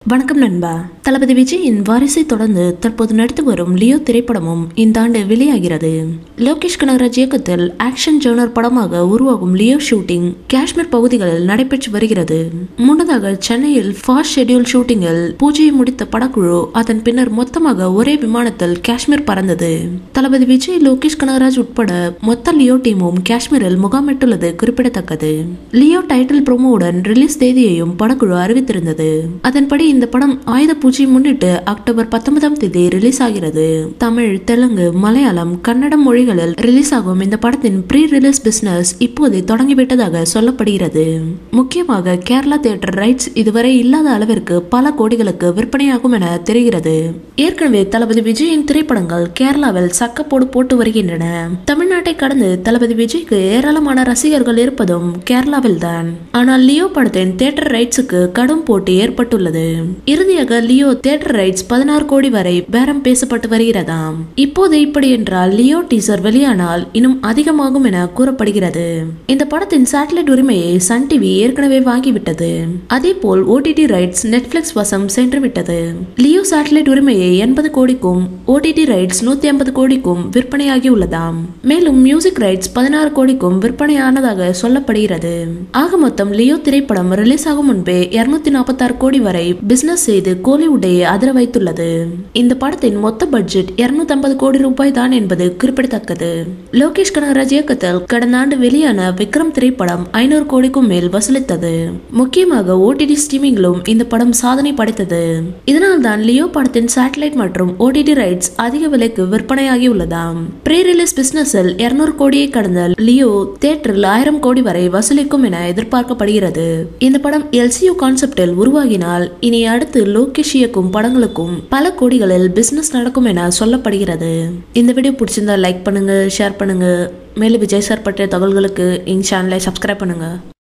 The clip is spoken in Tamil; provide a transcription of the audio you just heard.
வணக்கம் நண்பா தளபதி விஜயின் வாரிசை தொடர்ந்து தற்போது நடித்து வரும் லியோ திரைப்படமும் இந்த ஆண்டு வெளியாகிறது லோகேஷ் கனகராஜ் இயக்கத்தில் ஆக்ஷன் ஜேர்னர் படமாக உருவாகும் லியோ ஷூட்டிங் காஷ்மீர் பகுதிகளில் நடைபெற்று வருகிறது முன்னதாக சென்னையில் ஃபாஸ்ட் ஷெட்யூல் ஷூட்டிங்கில் பூஜையை முடித்த படக்குழு அதன் பின்னர் மொத்தமாக ஒரே விமானத்தில் காஷ்மீர் பறந்தது தளபதி விஜய் லோகேஷ் கனகராஜ் உட்பட மொத்த லியோ டீமும் காஷ்மீரில் முகாமிட்டுள்ளது குறிப்பிடத்தக்கது லியோ டைட்டில் ப்ரோமோவுடன் ரிலீஸ் தேதியையும் படக்குழு அறிவித்திருந்தது அதன்படி இந்த படம் ஆயுத பூஜை முன்னிட்டு அக்டோபர் பத்தொன்பதாம் தேதி ரிலீஸ் ஆகிறது தமிழ் தெலுங்கு மலையாளம் கன்னடம் மொழிகளில் ரிலீஸ் ஆகும் இந்த படத்தின் ப்ரீ ரிலீஸ் பிசினஸ் இப்போது தொடங்கிவிட்டதாக சொல்லப்படுகிறது முக்கியமாக கேரளா தியேட்டர் ரைட்ஸ் இதுவரை இல்லாத அளவிற்கு பல கோடிகளுக்கு விற்பனையாகும் என தெரிகிறது ஏற்கனவே தளபதி விஜயின் திரைப்படங்கள் கேரளாவில் சக்கப்போடு போட்டு வருகின்றன தமிழ்நாட்டை கடந்து தளபதி விஜய்க்கு ஏராளமான ரசிகர்கள் இருப்பதும் கேரளாவில் தான் ஆனால் லியோ படத்தின் தியேட்டர் ரைட்ஸுக்கு கடும் போட்டி ஏற்பட்டுள்ளது இறுதியாக லியோ தியேட்டர் ரைட்ஸ் பதினாறு கோடி வரை பேரம் பேசப்பட்டு வருகிறதாம் இப்போது இப்படி என்றால் லியோ டீசர் வெளியானால் இன்னும் அதிகமாகும் என கூறப்படுகிறது இந்த படத்தின் சேட்டலைட் உரிமையை சன் டிவி ஏற்கனவே வாங்கிவிட்டது அதே போல் ஓடிடி ரைட்ஸ் நெட்ஃபிளிக்ஸ் வசம் சென்று விட்டது லியோ சேட்டலைட் உரிமையை எண்பது கோடிக்கும் ஓடிடி ரைட்ஸ் நூத்தி ஐம்பது கோடிக்கும் விற்பனையாகி உள்ளதாம் மேலும் மியூசிக் ரைட்ஸ் பதினாறு கோடிக்கும் விற்பனையானதாக சொல்லப்படுகிறது ஆக மொத்தம் லியோ திரைப்படம் ரிலீஸ் ஆகும் முன்பே இருநூத்தி நாற்பத்தாறு கோடி வரை பிசினஸ் செய்து கோலிவுட்டை அதிர வைத்துள்ளது இந்த படத்தின் மொத்த பட்ஜெட் இருநூத்தி ஐம்பது கோடி ரூபாய் தான் என்பது குறிப்பிடத்தக்கது லோகேஷ் கனகராஜ் இயக்கத்தில் கடந்த ஆண்டு வெளியான விக்ரம் திரைப்படம் ஐநூறு கோடிக்கும் மேல் வசூலித்தது முக்கியமாக ஓடிடி ஸ்ட்ரீமிங்கிலும் இந்த படம் சாதனை படைத்தது இதனால் தான் லியோ படத்தின் சேட்டலைட் மற்றும் ஓடிடி ரைட்ஸ் அதிக விலைக்கு விற்பனையாகி உள்ளதாம் ப்ரீ ரிலீஸ் பிசினஸில் இருநூறு கோடியை கடந்த லியோ தியேட்டரில் ஆயிரம் கோடி வரை வசூலிக்கும் என எதிர்பார்க்கப்படுகிறது இந்த படம் எல்சியூ கான்செப்டில் உருவாகினால் இனி அடுத்து லோகேஷ் இயக்கும் படங்களுக்கும் பல கோடிகளில் பிசினஸ் நடக்கும் என சொல்லப்படுகிறது இந்த வீடியோ பிடிச்சிருந்தா லைக் பண்ணுங்க ஷேர் பண்ணுங்க மேலும் விஜய் சார் பற்றிய தகவல்களுக்கு எங்க சேனலை சப்ஸ்கிரைப் பண்ணுங்க